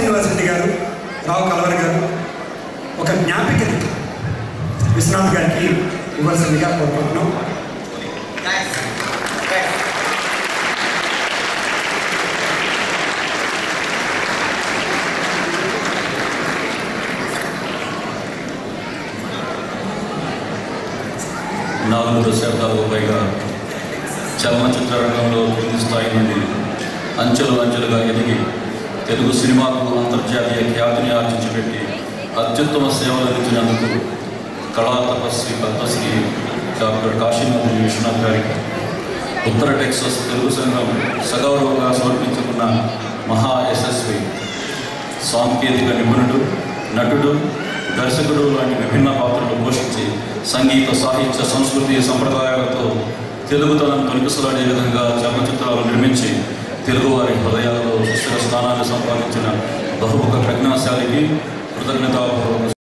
శ్రీనివాసరెడ్డి గారు రావు కలవర్ గారు ఒక జ్ఞాపికని విశ్వనాథ్ గారికి ఇవ్వాల్సిందిగా కోరుకుంటున్నాం నాలుగు దశాబ్దాలకు పైగా చలనచిత్ర రంగంలో కింది స్థాయి నుండి అంచెలు అంచెలుగా ఎదిగి తెలుగు సినిమాకు అంతర్జాతీయ ఖ్యాతిని ఆర్జించిపెట్టి అత్యుత్తమ సేవలు అందించినందుకు కళా తపస్వి పద్మశ్రీ డాక్టర్ కాశీనాథ్ విశ్వనాథ్ గారికి ఉత్తర టెక్సస్ తెలుగు సంఘం సగౌరవంగా సమర్పించుకున్న మహా యశస్వి సాంకేతిక నిపుణుడు నటుడు దర్శకుడు లాంటి విభిన్న పాత్రలు పోషించి సంగీత సాహిత్య సంస్కృతి సంప్రదాయాలతో తెలుగుతనం తొలికిసలాడే విధంగా చలనచిత్రాలు నిర్మించి తెలుగువారి హృదయాల్లో సుస్థిర స్థానాన్ని సంపాదించిన బహుముఖ ప్రజ్ఞాశాలికి కృతజ్ఞతాపూర్వక